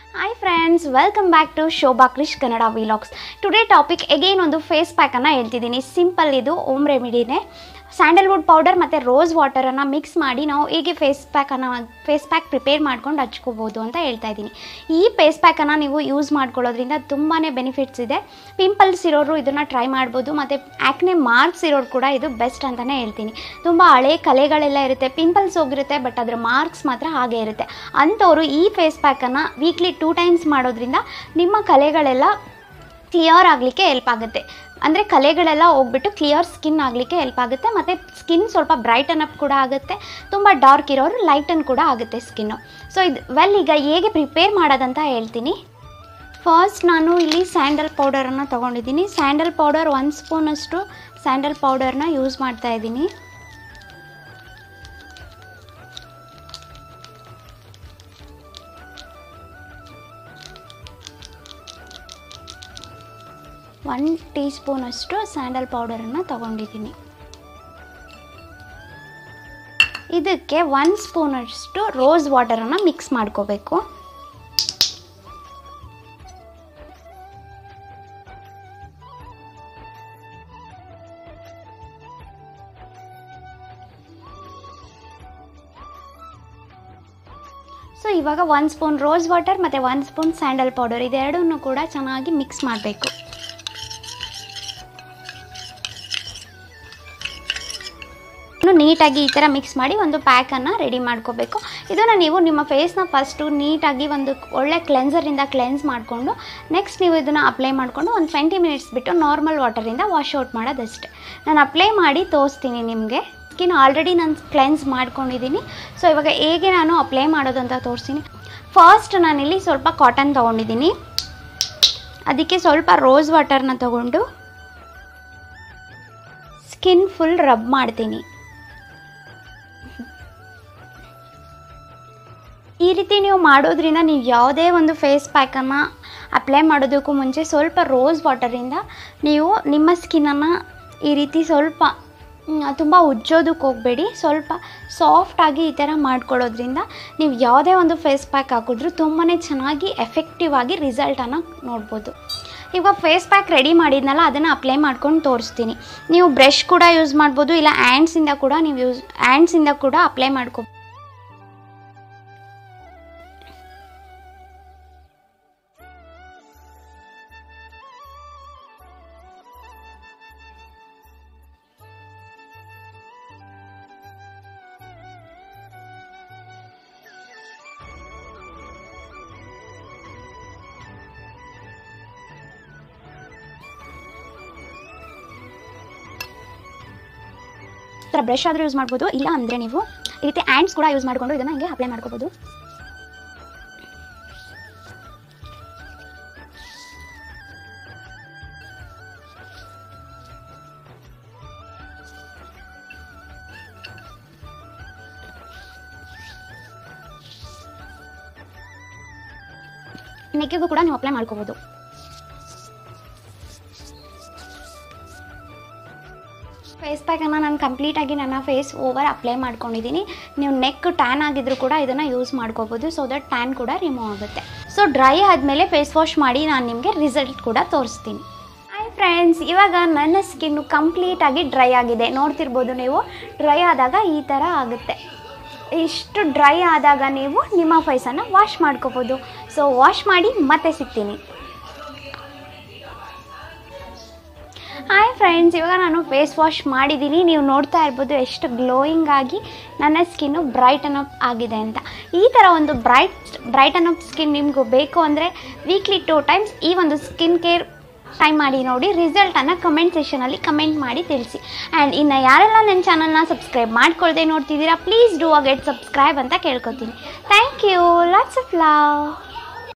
hi friends welcome back to Shobha Krish Kannada vlogs today topic again ಒಂದು face ಪ್ಯಾಕನ್ನು ಹೇಳ್ತಿದ್ದೀನಿ simple ಇದು ಓಮ್ ರೆಮಿಡಿನೇ ಸ್ಯಾಂಡಲ್ವುಡ್ ಪೌಡರ್ ಮತ್ತು ರೋಸ್ ವಾಟರನ್ನು ಮಿಕ್ಸ್ ಮಾಡಿ ನಾವು ಹೇಗೆ ಫೇಸ್ ಪ್ಯಾಕನ್ನು ಫೇಸ್ ಪ್ಯಾಕ್ ಪ್ರಿಪೇರ್ ಮಾಡ್ಕೊಂಡು ಹಚ್ಕೋಬೋದು ಅಂತ ಹೇಳ್ತಾ ಇದ್ದೀನಿ ಈ ಫೇಸ್ ಪ್ಯಾಕನ್ನು ನೀವು ಯೂಸ್ ಮಾಡ್ಕೊಳ್ಳೋದ್ರಿಂದ ತುಂಬಾ ಬೆನಿಫಿಟ್ಸ್ ಇದೆ ಪಿಂಪಲ್ಸ್ ಇರೋರು ಇದನ್ನು ಟ್ರೈ ಮಾಡ್ಬೋದು ಮತ್ತು ಆ್ಯಕ್ನೆ ಮಾರ್ಕ್ಸ್ ಇರೋರು ಕೂಡ ಇದು ಬೆಸ್ಟ್ ಅಂತಲೇ ಹೇಳ್ತೀನಿ ತುಂಬ ಹಳೆ ಕಲೆಗಳೆಲ್ಲ ಇರುತ್ತೆ ಪಿಂಪಲ್ಸ್ ಹೋಗಿರುತ್ತೆ ಬಟ್ ಅದರ ಮಾರ್ಕ್ಸ್ ಮಾತ್ರ ಹಾಗೆ ಇರುತ್ತೆ ಅಂಥವ್ರು ಈ ಫೇಸ್ ಪ್ಯಾಕನ್ನು ವೀಕ್ಲಿ ಟೂ ಟೈಮ್ಸ್ ಮಾಡೋದ್ರಿಂದ ನಿಮ್ಮ ಕಲೆಗಳೆಲ್ಲ ಕ್ಲಿಯರ್ ಆಗಲಿಕ್ಕೆ ಹೆಲ್ಪ್ ಆಗುತ್ತೆ ಅಂದರೆ ಕಲೆಗಳೆಲ್ಲ ಹೋಗ್ಬಿಟ್ಟು ಕ್ಲಿಯರ್ ಸ್ಕಿನ್ ಆಗಲಿಕ್ಕೆ ಹೆಲ್ಪ್ ಆಗುತ್ತೆ ಮತ್ತು ಸ್ಕಿನ್ ಸ್ವಲ್ಪ ಬ್ರೈಟನ್ ಅಪ್ ಕೂಡ ಆಗುತ್ತೆ ತುಂಬ ಡಾರ್ಕ್ ಇರೋರು ಲೈಟನ್ ಕೂಡ ಆಗುತ್ತೆ ಸ್ಕಿನ್ನು ಸೊ ಇದು ವೆಲ್ ಈಗ ಹೇಗೆ ಪ್ರಿಪೇರ್ ಮಾಡೋದಂತ ಹೇಳ್ತೀನಿ ಫಸ್ಟ್ ನಾನು ಇಲ್ಲಿ ಸ್ಯಾಂಡಲ್ ಪೌಡರನ್ನು ತೊಗೊಂಡಿದ್ದೀನಿ ಸ್ಯಾಂಡಲ್ ಪೌಡರ್ ಒಂದು ಸ್ಪೂನಷ್ಟು ಸ್ಯಾಂಡಲ್ ಪೌಡರ್ನ ಯೂಸ್ ಮಾಡ್ತಾ ಇದ್ದೀನಿ ಒನ್ ಟೀ ಸ್ಪೂನಷ್ಟು ಸ್ಯಾಂಡಲ್ ಪೌಡರನ್ನು ತಗೊಂಡಿದ್ದೀನಿ ಇದಕ್ಕೆ ಒನ್ ಸ್ಪೂನಷ್ಟು ರೋಸ್ ವಾಟರನ್ನು ಮಿಕ್ಸ್ ಮಾಡ್ಕೋಬೇಕು ಸೊ ಇವಾಗ ಒಂದು ಸ್ಪೂನ್ ರೋಸ್ ವಾಟರ್ ಮತ್ತು ಒಂದು ಸ್ಪೂನ್ ಸ್ಯಾಂಡಲ್ ಪೌಡರ್ ಇದೆರಡನ್ನೂ ಕೂಡ ಚೆನ್ನಾಗಿ ಮಿಕ್ಸ್ ಮಾಡಬೇಕು ನೀಟಾಗಿ ಈ ಥರ ಮಿಕ್ಸ್ ಮಾಡಿ ಒಂದು ಪ್ಯಾಕನ್ನು ರೆಡಿ ಮಾಡ್ಕೋಬೇಕು ಇದನ್ನು ನೀವು ನಿಮ್ಮ ಫೇಸ್ನ ಫಸ್ಟು ನೀಟಾಗಿ ಒಂದು ಒಳ್ಳೆ ಕ್ಲೆನ್ಸರಿಂದ ಕ್ಲೆನ್ಸ್ ಮಾಡಿಕೊಂಡು ನೆಕ್ಸ್ಟ್ ನೀವು ಇದನ್ನು ಅಪ್ಲೈ ಮಾಡಿಕೊಂಡು ಒಂದು ಟ್ವೆಂಟಿ ಮಿನಿಟ್ಸ್ ಬಿಟ್ಟು ನಾರ್ಮಲ್ ವಾಟರಿಂದ ವಾಶ್ ಔಟ್ ಮಾಡೋದಷ್ಟೇ ನಾನು ಅಪ್ಲೈ ಮಾಡಿ ತೋರಿಸ್ತೀನಿ ನಿಮಗೆ ಸ್ಕಿನ್ ಆಲ್ರೆಡಿ ನಾನು ಕ್ಲೆನ್ಸ್ ಮಾಡ್ಕೊಂಡಿದ್ದೀನಿ ಸೊ ಇವಾಗ ಹೇಗೆ ನಾನು ಅಪ್ಲೈ ಮಾಡೋದು ಅಂತ ತೋರಿಸ್ತೀನಿ ಫಸ್ಟ್ ನಾನಿಲ್ಲಿ ಸ್ವಲ್ಪ ಕಾಟನ್ ತೊಗೊಂಡಿದ್ದೀನಿ ಅದಕ್ಕೆ ಸ್ವಲ್ಪ ರೋಸ್ ವಾಟರ್ನ ತಗೊಂಡು ಸ್ಕಿನ್ ಫುಲ್ ರಬ್ ಮಾಡ್ತೀನಿ ಈ ರೀತಿ ನೀವು ಮಾಡೋದ್ರಿಂದ ನೀವು ಯಾವುದೇ ಒಂದು ಫೇಸ್ ಪ್ಯಾಕನ್ನು ಅಪ್ಲೈ ಮಾಡೋದಕ್ಕೂ ಮುಂಚೆ ಸ್ವಲ್ಪ ರೋಸ್ ವಾಟರಿಂದ ನೀವು ನಿಮ್ಮ ಸ್ಕಿನ್ನನ್ನು ಈ ರೀತಿ ಸ್ವಲ್ಪ ತುಂಬ ಉಜ್ಜೋದಕ್ಕೆ ಹೋಗಬೇಡಿ ಸ್ವಲ್ಪ ಸಾಫ್ಟಾಗಿ ಈ ಥರ ಮಾಡ್ಕೊಳ್ಳೋದ್ರಿಂದ ನೀವು ಯಾವುದೇ ಒಂದು ಫೇಸ್ ಪ್ಯಾಕ್ ಹಾಕಿದ್ರೂ ತುಂಬಾ ಚೆನ್ನಾಗಿ ಎಫೆಕ್ಟಿವ್ ಆಗಿ ರಿಸಲ್ಟನ್ನು ನೋಡ್ಬೋದು ಇವಾಗ ಫೇಸ್ ಪ್ಯಾಕ್ ರೆಡಿ ಮಾಡಿದ್ನಲ್ಲ ಅದನ್ನು ಅಪ್ಲೈ ಮಾಡ್ಕೊಂಡು ತೋರಿಸ್ತೀನಿ ನೀವು ಬ್ರಷ್ ಕೂಡ ಯೂಸ್ ಮಾಡ್ಬೋದು ಇಲ್ಲ ಹ್ಯಾಂಡ್ಸಿಂದ ಕೂಡ ನೀವು ಯೂಸ್ ಹ್ಯಾಂಡ್ಸಿಂದ ಕೂಡ ಅಪ್ಲೈ ಮಾಡ್ಕೊ ಥರ ಬ್ರಷ್ ಆದರೂ ಯೂಸ್ ಮಾಡ್ಬೋದು ಇಲ್ಲ ಅಂದರೆ ನೀವು ಈ ರೀತಿ ಹ್ಯಾಂಡ್ಸ್ ಕೂಡ ಯೂಸ್ ಮಾಡಿಕೊಂಡು ಇದನ್ನು ಹಿಂಗೆ ಅಪ್ಲೈ ಮಾಡ್ಕೋಬೋದು ನೆಕ್ಕಿಗೂ ಕೂಡ ನೀವು ಅಪ್ಲೈ ಮಾಡ್ಕೋಬೋದು ಫೇಸ್ ಪ್ಯಾಕನ್ನು ನಾನು ಕಂಪ್ಲೀಟಾಗಿ ನನ್ನ ಫೇಸ್ ಓವರ್ ಅಪ್ಲೈ ಮಾಡ್ಕೊಂಡಿದ್ದೀನಿ ನೀವು ನೆಕ್ ಟ್ಯಾನ್ ಆಗಿದ್ರು ಕೂಡ ಇದನ್ನು ಯೂಸ್ ಮಾಡ್ಕೋಬೋದು ಸೊ ದಟ್ ಟ್ಯಾನ್ ಕೂಡ ರಿಮೂವ್ ಆಗುತ್ತೆ ಸೊ ಡ್ರೈ ಆದಮೇಲೆ ಫೇಸ್ ವಾಶ್ ಮಾಡಿ ನಾನು ನಿಮಗೆ ರಿಸಲ್ಟ್ ಕೂಡ ತೋರಿಸ್ತೀನಿ ಹಾಯ್ ಫ್ರೆಂಡ್ಸ್ ಇವಾಗ ನನ್ನ ಸ್ಕಿನ್ನು ಕಂಪ್ಲೀಟಾಗಿ ಡ್ರೈ ಆಗಿದೆ ನೋಡ್ತಿರ್ಬೋದು ನೀವು ಡ್ರೈ ಆದಾಗ ಈ ಥರ ಆಗುತ್ತೆ ಇಷ್ಟು ಡ್ರೈ ಆದಾಗ ನೀವು ನಿಮ್ಮ ಫೇಸನ್ನು ವಾಶ್ ಮಾಡ್ಕೋಬೋದು ಸೊ ವಾಶ್ ಮಾಡಿ ಮತ್ತೆ ಸಿಗ್ತೀನಿ ಹಾಯ್ ಫ್ರೆಂಡ್ಸ್ ಇವಾಗ ನಾನು ಫೇಸ್ ವಾಶ್ ಮಾಡಿದ್ದೀನಿ ನೀವು ನೋಡ್ತಾ ಇರ್ಬೋದು ಎಷ್ಟು ಗ್ಲೋಯಿಂಗ್ ಆಗಿ ನನ್ನ ಸ್ಕಿನ್ನು ಬ್ರೈಟನ್ ಅಪ್ ಆಗಿದೆ ಅಂತ ಈ ಥರ ಒಂದು ಬ್ರೈಟ್ ಬ್ರೈಟನ್ ಅಪ್ ಸ್ಕಿನ್ ನಿಮಗೂ ಬೇಕು ಅಂದರೆ ವೀಕ್ಲಿ ಟೂ ಟೈಮ್ಸ್ ಈ ಒಂದು ಸ್ಕಿನ್ ಕೇರ್ ಟ್ರೈ ಮಾಡಿ ನೋಡಿ ರಿಸಲ್ಟನ್ನು ಕಮೆಂಟ್ ಸೆಷನಲ್ಲಿ ಕಮೆಂಟ್ ಮಾಡಿ ತಿಳಿಸಿ ಆ್ಯಂಡ್ ಇನ್ನು ಯಾರೆಲ್ಲ ನನ್ನ ಚಾನಲ್ನ ಸಬ್ಸ್ಕ್ರೈಬ್ ಮಾಡ್ಕೊಳ್ದೆ ನೋಡ್ತಿದ್ದೀರಾ please do a get subscribe ಅಂತ ಕೇಳ್ಕೊತೀನಿ thank you lots of love